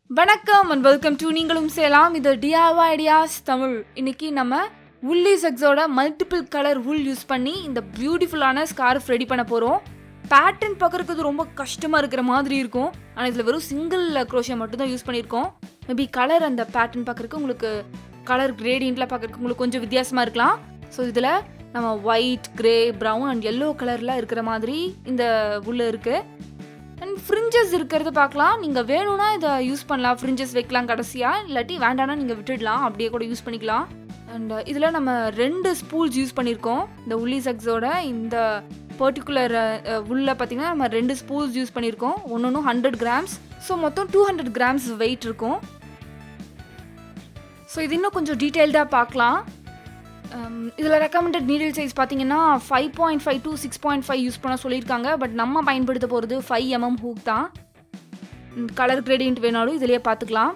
வணக்கம் and welcome to நீங்களும் சேலாம் இது டிஆவா ஐடியாஸ் தமிழ் இன்னைக்கு நம்ம உல்லி செக்ஸோட மல்டிபிள் கலர் உல் யூஸ் பண்ணி இந்த பியூட்டிஃபுல்லான ஸ்கார்ஃப் ரெடி பண்ண போகிறோம் பேட்டர்ன் பார்க்குறதுக்கு இது ரொம்ப கஷ்டமாக இருக்கிற மாதிரி இருக்கும் ஆனால் இதில் வெறும் சிங்கிள் க்ரோஷியா மட்டும் தான் யூஸ் பண்ணியிருக்கோம் மேபி கலர் அந்த பேட்டர்ன் பார்க்குறதுக்கு உங்களுக்கு கலர் கிரேடியண்ட்டில் பார்க்குறதுக்கு உங்களுக்கு கொஞ்சம் வித்தியாசமாக இருக்கலாம் ஸோ இதில் நம்ம white grey brown and yellow கலரில் இருக்கிற மாதிரி இந்த உள்ள இருக்குது அண்ட் ஃப்ரிஞ்சஸ் இருக்கிறது பார்க்கலாம் நீங்கள் வேணும்னா இதை யூஸ் பண்ணலாம் ஃப்ரிஞ்சஸ் வைக்கலாம் கடைசியாக இல்லாட்டி வேண்டாம்னா நீங்கள் விட்டுடலாம் அப்படியே கூட யூஸ் பண்ணிக்கலாம் அண்ட் இதில் நம்ம ரெண்டு ஸ்பூல்ஸ் யூஸ் பண்ணியிருக்கோம் இந்த உள்ளி சக்ஸோட இந்த பர்டிகுலர் உள்ள பார்த்தீங்கன்னா நம்ம ரெண்டு ஸ்பூல்ஸ் யூஸ் பண்ணியிருக்கோம் ஒன்று ஒன்று ஹண்ட்ரட் கிராம்ஸ் ஸோ மொத்தம் டூ ஹண்ட்ரட் கிராம்ஸ் வெயிட் இருக்கும் ஸோ இது இன்னும் கொஞ்சம் டீட்டெயில்டாக பார்க்கலாம் இதில் ரெக்கமெண்டட் நீடில் சைஸ் பார்த்தீங்கன்னா five point five to six point five use பண்ண சொல்லியிருக்காங்க பட் நம்ம பயன்படுத்த போகிறது ஃபைவ் எம்எம் ஹூக் தான் கலர் கிரேடியன்ட் வேணாலும் இதிலேயே பார்த்துக்கலாம்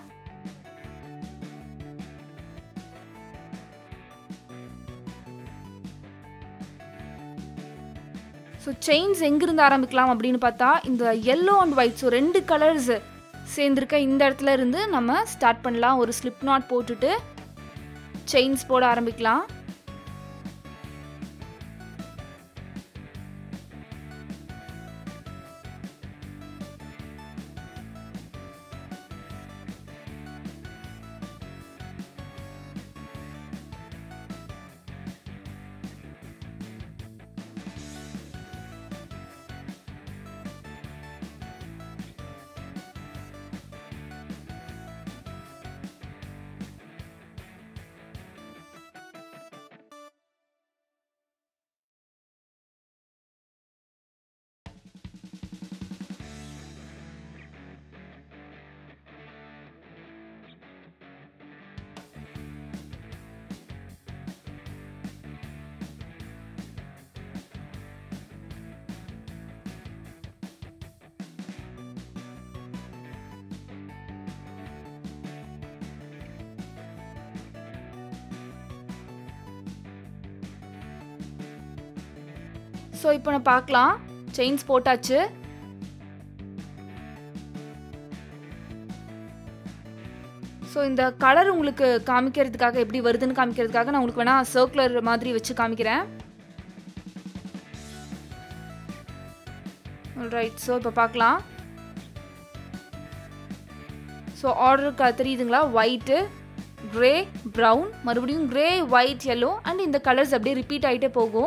ஸோ செயின்ஸ் எங்கிருந்து ஆரம்பிக்கலாம் அப்படின்னு பார்த்தா இந்த எல்லோ அண்ட் ஒயிட் ஸோ ரெண்டு கலர்ஸ் சேர்ந்துருக்க இந்த இடத்துல இருந்து நம்ம ஸ்டார்ட் பண்ணலாம் ஒரு ஸ்லிப் நாட் போட்டுட்டு செயின்ஸ் போட ஆரம்பிக்கலாம் ஸோ இப்போ நான் பார்க்கலாம் செயின்ஸ் போட்டாச்சு ஸோ இந்த கலர் உங்களுக்கு காமிக்கிறதுக்காக எப்படி வருதுன்னு காமிக்கிறதுக்காக நான் உங்களுக்கு வேணால் சர்க்குலர் மாதிரி வச்சு காமிக்கிறேன் ரைட் ஸோ இப்போ பார்க்கலாம் ஸோ ஆர்டருக்கு தெரியுதுங்களா ஒயிட்டு க்ரே ப்ரௌன் மறுபடியும் க்ரே ஒயிட் எல்லோ அண்ட் இந்த கலர்ஸ் அப்படியே ரிப்பீட் ஆகிட்டே போகும்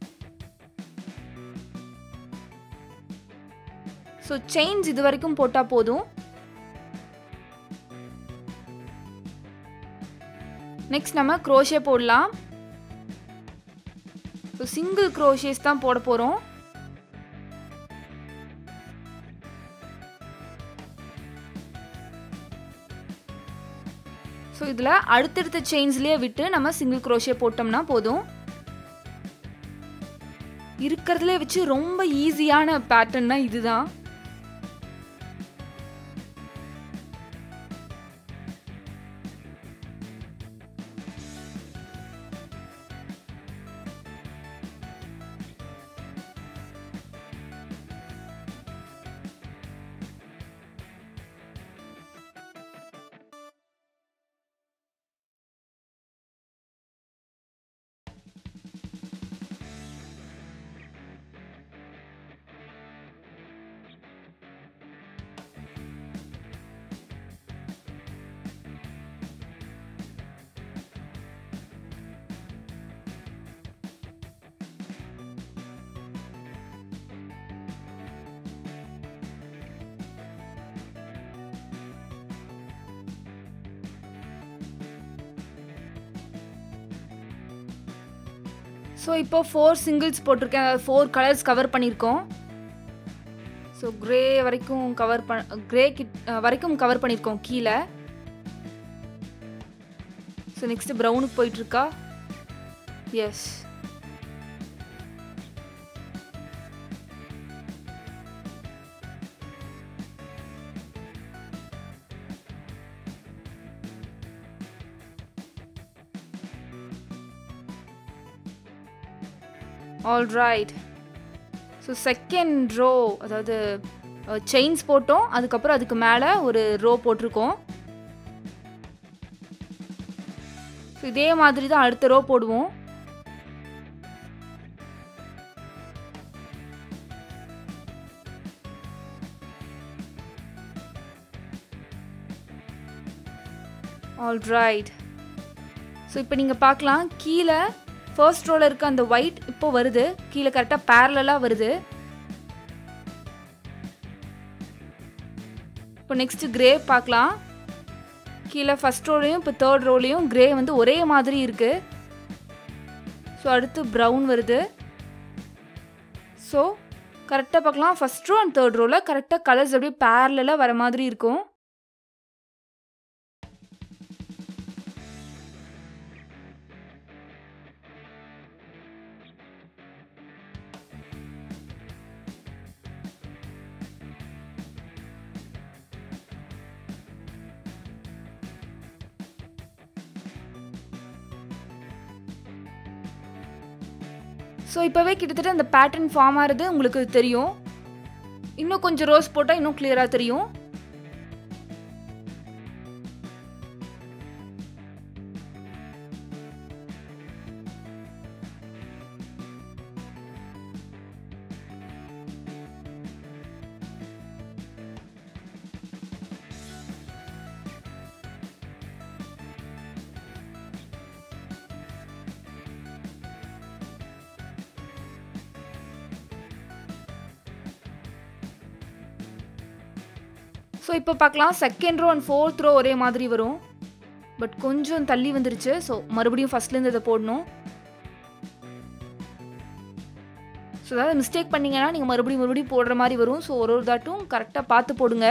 ஸோ செயின்ஸ் இது வரைக்கும் போட்டால் போதும் நெக்ஸ்ட் நம்ம க்ரோஷே போடலாம் ஸோ சிங்கிள் க்ரோஷேஸ் தான் போட போகிறோம் ஸோ இதில் அடுத்தடுத்த செயின்ஸ்லேயே விட்டு நம்ம சிங்கிள் க்ரோஷே போட்டோம்னா போதும் இருக்கிறதுலே வச்சு ரொம்ப ஈஸியான பேட்டர்ன்னா இதுதான் ஸோ இப்போ ஃபோர் சிங்கிள்ஸ் போட்டிருக்கேன் அதாவது ஃபோர் கலர்ஸ் கவர் பண்ணியிருக்கோம் ஸோ க்ரே வரைக்கும் கவர் பண் க்ரே கிட் வரைக்கும் கவர் பண்ணியிருக்கோம் கீழே ஸோ நெக்ஸ்ட்டு ப்ரௌனுக்கு போயிட்டுருக்கா yes all right so second row அதாவது செயின்ஸ் போட்டோம் அதுக்கப்புறம் அதுக்கு மேலே ஒரு ரோ போட்டிருக்கோம் ஸோ இதே மாதிரி தான் அடுத்த ரோ போடுவோம் ஆல் ரைட் ஸோ இப்போ நீங்கள் பார்க்கலாம் கீழே ஃபர்ஸ்ட் ரோவில் இருக்க அந்த ஒயிட் இப்போ வருது கீழே கரெக்டாக பேரலாக வருது இப்போ நெக்ஸ்ட்டு கிரே பார்க்கலாம் கீழே ஃபஸ்ட் ரோலையும் இப்போ தேர்ட் ரோலையும் கிரே வந்து ஒரே மாதிரி இருக்குது ஸோ அடுத்து ப்ரௌன் வருது ஸோ கரெக்டாக பார்க்கலாம் ஃபஸ்ட் ரோ அண்ட் தேர்ட் ரோவில் கரெக்டாக கலர்ஸ் அப்படியே பேரலாக வர மாதிரி இருக்கும் ஸோ இப்போவே கிட்டத்தட்ட அந்த பேட்டர்ன் ஃபார்ம் ஆகிறது உங்களுக்கு தெரியும் இன்னும் கொஞ்சம் ரோஸ் போட்டால் இன்னும் கிளியராக தெரியும் ஸோ இப்போ பார்க்கலாம் second row and fourth row ஒரே மாதிரி வரும் பட் கொஞ்சம் தள்ளி வந்துருச்சு ஸோ மறுபடியும் ஃபஸ்ட்லேருந்து இதை போடணும் ஸோ ஏதாவது மிஸ்டேக் பண்ணிங்கன்னா நீங்கள் மறுபடியும் மறுபடியும் போடுற மாதிரி வரும் ஸோ ஒரு ஒரு தாட்டும் கரெக்டாக பார்த்து போடுங்க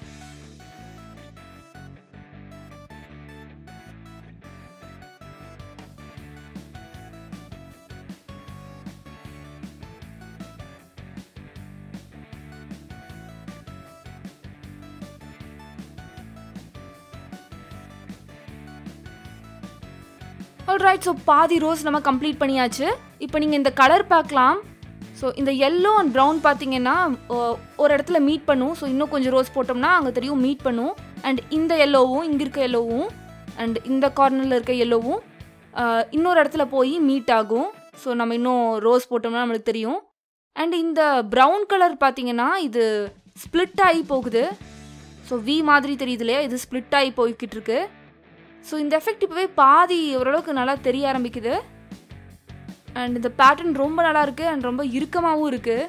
ஆல்ரைட் ஸோ பாதி ரோஸ் நம்ம கம்ப்ளீட் பண்ணியாச்சு இப்போ நீங்கள் இந்த கலர் பார்க்கலாம் ஸோ இந்த எல்லோ அண்ட் ப்ரௌன் பார்த்தீங்கன்னா அஹ், ஒரு இடத்துல மீட் பண்ணும் ஸோ இன்னும் கொஞ்சம் ரோஸ் போட்டோம்னா அங்கே தெரியும் மீட் பண்ணும் அண்ட் இந்த எல்லோவும் இங்கே இருக்க எல்லோவும் அண்ட் இந்த கார்னரில் இருக்க எல்லோவும் இன்னொரு இடத்துல போய் மீட் ஆகும் ஸோ நம்ம இன்னும் ரோஸ் போட்டோம்னா நம்மளுக்கு தெரியும் அண்ட் இந்த ப்ரௌன் கலர் பார்த்தீங்கன்னா இது ஸ்ப்ளிட் ஆகி போகுது ஸோ வி மாதிரி தெரியுது இல்லையா இது ஸ்ப்ளிட் ஆகி போய்கிட்டு இருக்கு ஸோ இந்த எஃபெக்ட் இப்போவே பாதி ஓரளவுக்கு நல்லா தெரிய ஆரம்பிக்குது அண்ட் இந்த பேட்டர்ன் ரொம்ப நல்லா இருக்கு அண்ட் ரொம்ப இறுக்கமாகவும் இருக்கு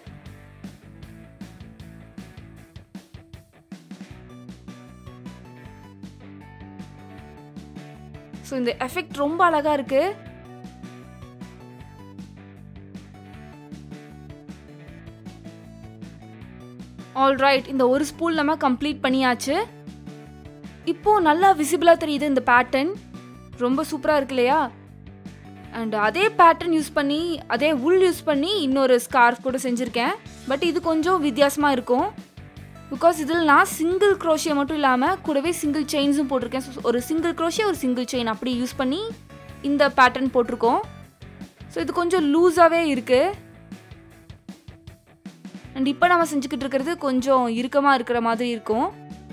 ஸோ இந்த எஃபெக்ட் ரொம்ப அழகா இருக்கு ஆல்ரைட் இந்த ஒரு ஸ்பூல் நம்ம கம்ப்ளீட் பண்ணியாச்சு இப்போ நல்லா விசிபிளாக தெரியுது இந்த பேட்டர்ன் ரொம்ப சூப்பராக இருக்கு இல்லையா அண்ட் அதே பேட்டர்ன் யூஸ் பண்ணி அதே உள் யூஸ் பண்ணி இன்னொரு ஸ்கார்ஃப் கூட செஞ்சுருக்கேன் பட் இது கொஞ்சம் வித்தியாசமாக இருக்கும் பிகாஸ் இதில் நான் சிங்கிள் க்ரோஷியை மட்டும் இல்லாமல் கூடவே சிங்கிள் செயின்ஸும் போட்டிருக்கேன் So, ஒரு சிங்கிள் க்ரோஷியா ஒரு சிங்கிள் செயின் அப்படி யூஸ் பண்ணி இந்த பேட்டர்ன் போட்டிருக்கோம் ஸோ இது கொஞ்சம் லூஸாகவே இருக்குது அண்ட் இப்போ நம்ம செஞ்சுக்கிட்டு இருக்கிறது கொஞ்சம் இறுக்கமாக இருக்கிற மாதிரி இருக்கும்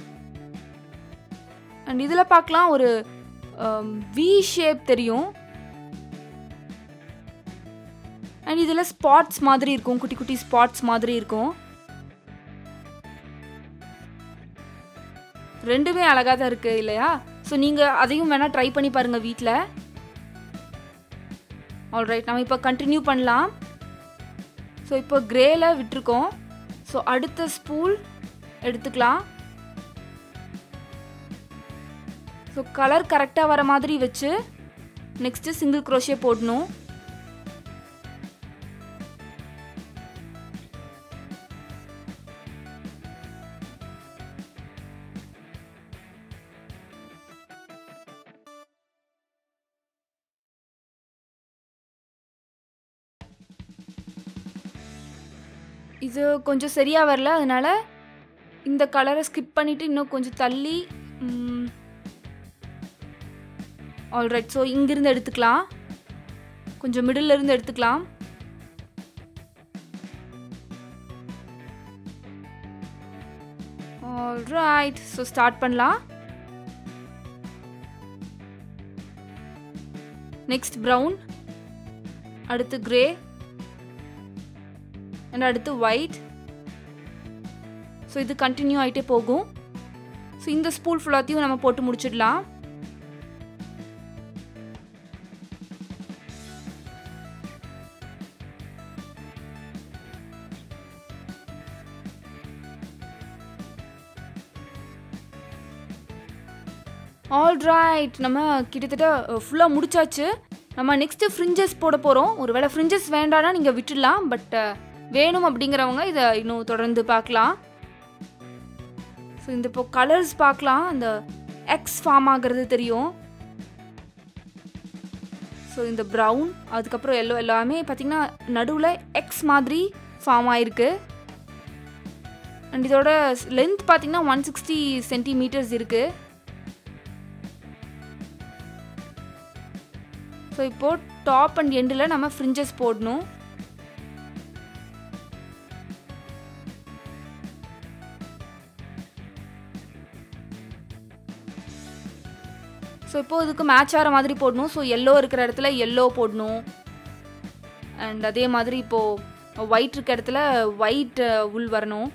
அண்ட் இதில் பார்க்கலாம் ஒரு வி ஷேப் தெரியும் அண்ட் இதில் ஸ்பாட்ஸ் மாதிரி இருக்கும் குட்டி குட்டி ஸ்பாட்ஸ் மாதிரி இருக்கும் ரெண்டுமே அழகாக தான் இருக்கு இல்லையா ஸோ நீங்கள் அதையும் வேணால் ட்ரை பண்ணி பாருங்கள் வீட்டில் ஆல்ரைட் நம்ம இப்போ கண்டினியூ பண்ணலாம் ஸோ இப்போ கிரேல விட்டுருக்கோம் ஸோ அடுத்த ஸ்பூல் எடுத்துக்கலாம் ஸோ கலர் கரெக்டாக வர மாதிரி வச்சு நெக்ஸ்ட்டு சிங்கிள் க்ரோஷே போடணும் இது கொஞ்சம் சரியாக வரல அதனால இந்த கலரை ஸ்கிப் பண்ணிவிட்டு இன்னும் கொஞ்சம் தள்ளி ஆல்ரைட் ஸோ இங்கிருந்து எடுத்துக்கலாம் கொஞ்சம் மிடில் இருந்து எடுத்துக்கலாம் ஆல்ரைட் ஸோ ஸ்டார்ட் பண்ணலாம் நெக்ஸ்ட் ப்ரௌன் அடுத்து கிரே அண்ட் அடுத்து ஒயிட் ஸோ இது கண்டினியூ ஆகிட்டே போகும் ஸோ இந்த ஸ்பூல் ஃபுல்லாத்தையும் நம்ம போட்டு முடிச்சிடலாம் ஆல்ரைட் நம்ம கிட்டத்தட்ட ஃபுல்லாக முடிச்சாச்சு நம்ம நெக்ஸ்ட்டு ஃப்ரிஞ்சஸ் போட போகிறோம் ஒருவேளை ஃப்ரிஞ்சஸ் வேண்டாம்னா நீங்கள் விட்டுடலாம் பட் வேணும் அப்படிங்கிறவங்க இதை இன்னும் தொடர்ந்து பார்க்கலாம் ஸோ இந்த இப்போ கலர்ஸ் பார்க்கலாம் அந்த எக்ஸ் ஃபார்ம் ஆகிறது தெரியும் ஸோ இந்த ப்ரௌன் அதுக்கப்புறம் எல்லோ எல்லாமே பார்த்திங்கன்னா நடுவில் எக்ஸ் மாதிரி ஃபார்ம் ஆயிருக்கு அண்ட் இதோட லென்த் பார்த்திங்கன்னா ஒன் சிக்ஸ்டி சென்டிமீட்டர்ஸ் இருக்குது ஸோ இப்போது டாப் அண்ட் எண்டில் நம்ம ஃப்ரிஞ்சஸ் போடணும் ஸோ இப்போ இதுக்கு மேட்ச் ஆகிற மாதிரி போடணும் ஸோ எல்லோ இருக்கிற இடத்துல எல்லோ போடணும் அண்ட் அதே மாதிரி இப்போது ஒயிட் இருக்க இடத்துல ஒயிட் உள் வரணும்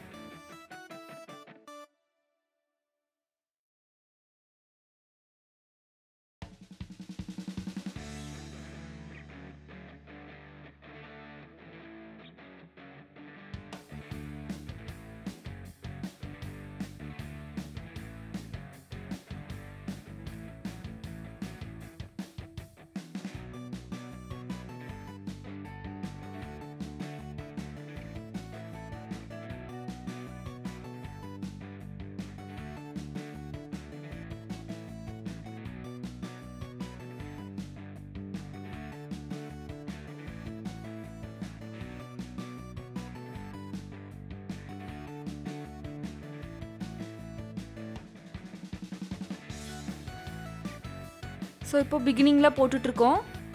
ஸோ இப்போ பிகினிங்கில் போட்டுட்ருக்கோம்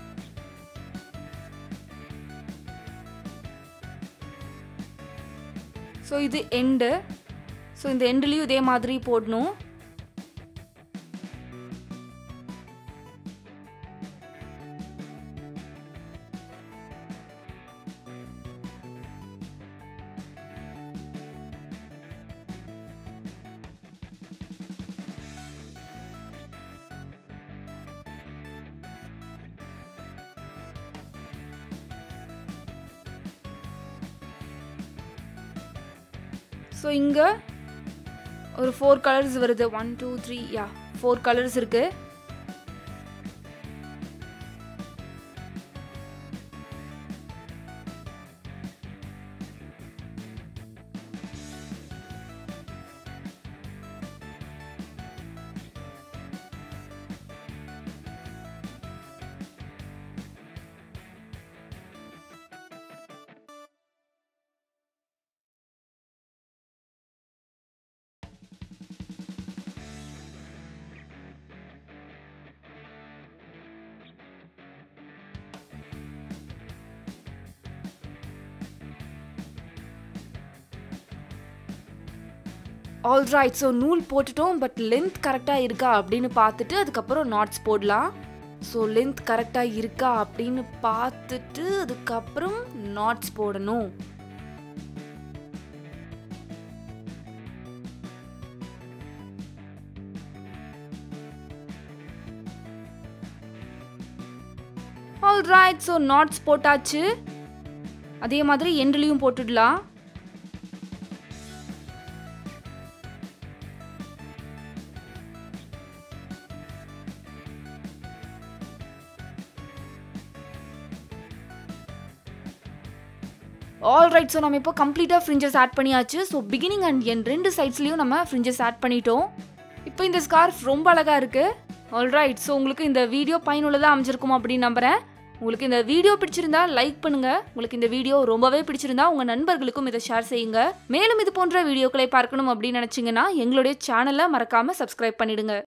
ஸோ இது எண்டு ஸோ இந்த எண்டுலேயும் இதே மாதிரி போடணும் ஸோ இங்கே ஒரு ஃபோர் கலர்ஸ் வருது one two three yeah four colours இருக்கு ஆல்ரைட் ஸோ நூல் போட்டுட்டோம் பட் லென்த் கரெக்டாக இருக்கா அப்படின்னு பார்த்துட்டு அதுக்கப்புறம் நாட்ஸ் போடலாம் ஸோ லென்த் கரெக்டாக இருக்கா அப்படின்னு பார்த்துட்டு அதுக்கப்புறம் நாட்ஸ் போடணும் ஆல்ரைட் ஸோ நாட்ஸ் போட்டாச்சு அதே மாதிரி எண்டுலேயும் போட்டுடலாம் ஆல்ரைட் ஸோ நம்ம இப்போ கம்ப்ளீட்டாக ஃப்ரிஞ்சஸ் ஆட் பண்ணியாச்சு ஸோ பிகினிங் அண்ட் என் ரெண்டு சைட்ஸ்லையும் நம்ம ஃப்ரிஞ்சஸ் ஆட் பண்ணிட்டோம் இப்போ இந்த ஸ்கார்ஃப் ரொம்ப அழகாக இருக்குது ஆல்ரைட் ஸோ உங்களுக்கு இந்த வீடியோ பயனுள்ளதாக அமைஞ்சிருக்கும் அப்படின்னு நம்புகிறேன் உங்களுக்கு இந்த வீடியோ பிடிச்சிருந்தா லைக் பண்ணுங்க உங்களுக்கு இந்த வீடியோ ரொம்பவே பிடிச்சிருந்தா உங்க நண்பர்களுக்கும் இதை ஷேர் செய்யுங்க மேலும் இது போன்ற வீடியோக்களை பார்க்கணும் அப்படின்னு நினைச்சீங்கன்னா எங்களுடைய சேனலை மறக்காம சப்ஸ்கிரைப் பண்ணிடுங்க